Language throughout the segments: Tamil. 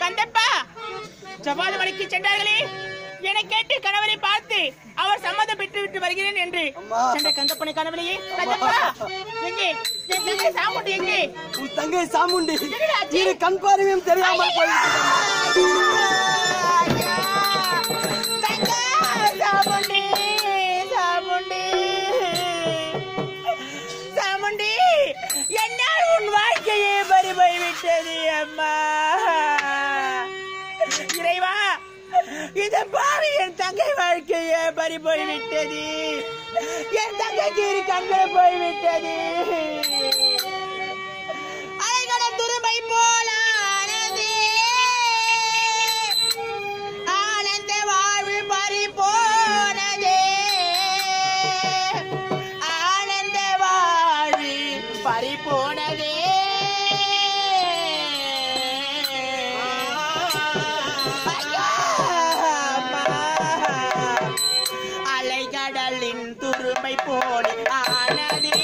கந்தப்பா ஜவ்வாது மலைக்கு சென்றார்களே என கேட்டு கணவரை பார்த்து அவர் சம்மதம் பெற்று விட்டு வருகிறேன் என்று அம்மா. சென்ற கந்தப்பனை கணவனையே கந்தப்பா எங்கே என் தங்கை சாமுண்டி எங்கே உன் தங்கை சாமுண்டி என்னடா ஆச்சு? இரு கண் பார்வையும் தெரியாமல் போய்விட்டது ஐயா! தங்கா, சாமுண்டி, சாமுண்டி. சாமுண்டி, என்னால் உன் வாழ்க்கையே பறி போய்விட்டது அம்மா இறைவா இந்த பாவி என் தங்கை வாழ்க்கையே பறி போய்விட்டது என் தங்கைக்கு இரு கண்கள் போய்விட்டது அலைகளம் துருமை போலானது ஆனந்த வாழ்வு பறி போனதே ஆனந்த வாழ்வு பறி போனதே ஐயா, அம்மா. அலைகடலின் துருமை போல ஆனதே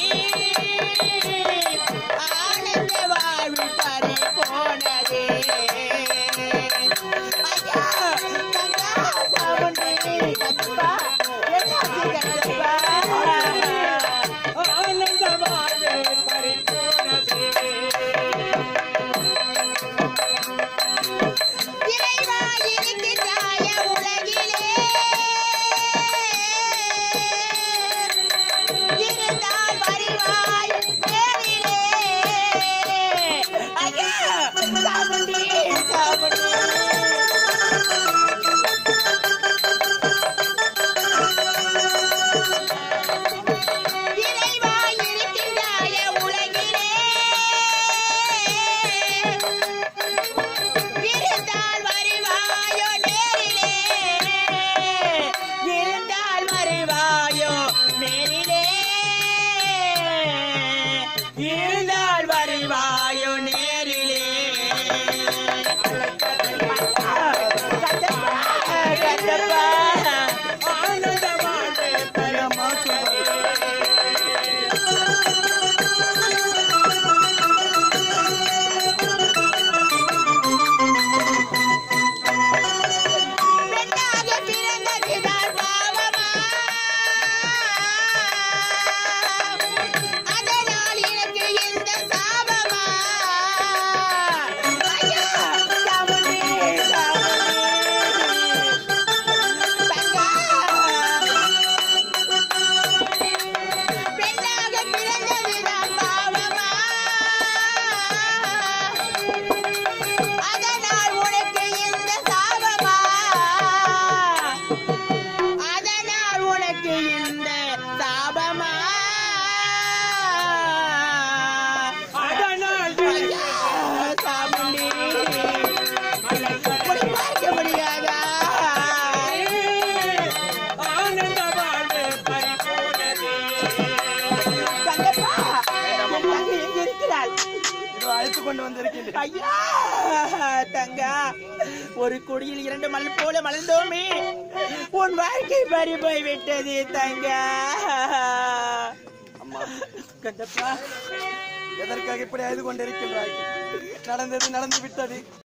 ஆனந்த வாழ்வு பறி போனதே ஐயா, கங்கா, சாமுண்டி, கந்தப்பா, என்னாச்சு கந்தப்பா? இறைவா இருக்கின்றாய உலகிலே இருந்தால் வருவாய் நேரிலே ஐயா சாமுண்டி சாமுண்டி இறைவா இருக்கின்றாய உலகிலே இருந்தால் வருவாயோ நேரிலே இருந்தால் வருவாயோ நேரிலே இருந்தால் வருவாயோ நேரிலே கந்தப்பா, கந்தப்பா. தெரியாமா சொல்றேன். பெண்ணாக பிறந்ததுதான் பாவமா அதனால் எனக்கு இந்த சாபமா ஐயா, சாமுண்டி, சாமுண்டி. தங்கா. பெண்ணாக பிறந்ததுதான் பாவமா அதனால் உனக்கு இந்த சாபமா அதனால் உனக்கு இந்த சாபமா ஐயா, சாமுண்டி இப்படி பார்க்க முடியாதா கந்தப்பா என் தங்கை எங்க இருக்கிறாள் இதோ அழைத்துக் கொண்டு வந்திருக்கின்றேன் ஐயா தங்கா ஒரு கொடியில் இரண்டு மலர் போல மலர்ந்தோமே உன் வாழ்க்கை பறி போய் விட்டது தங்கா அம்மா கண்டப்பா எதற்காக இப்படி அழுது கொண்டிருக்கின்றாய் நடந்தது நடந்து விட்டது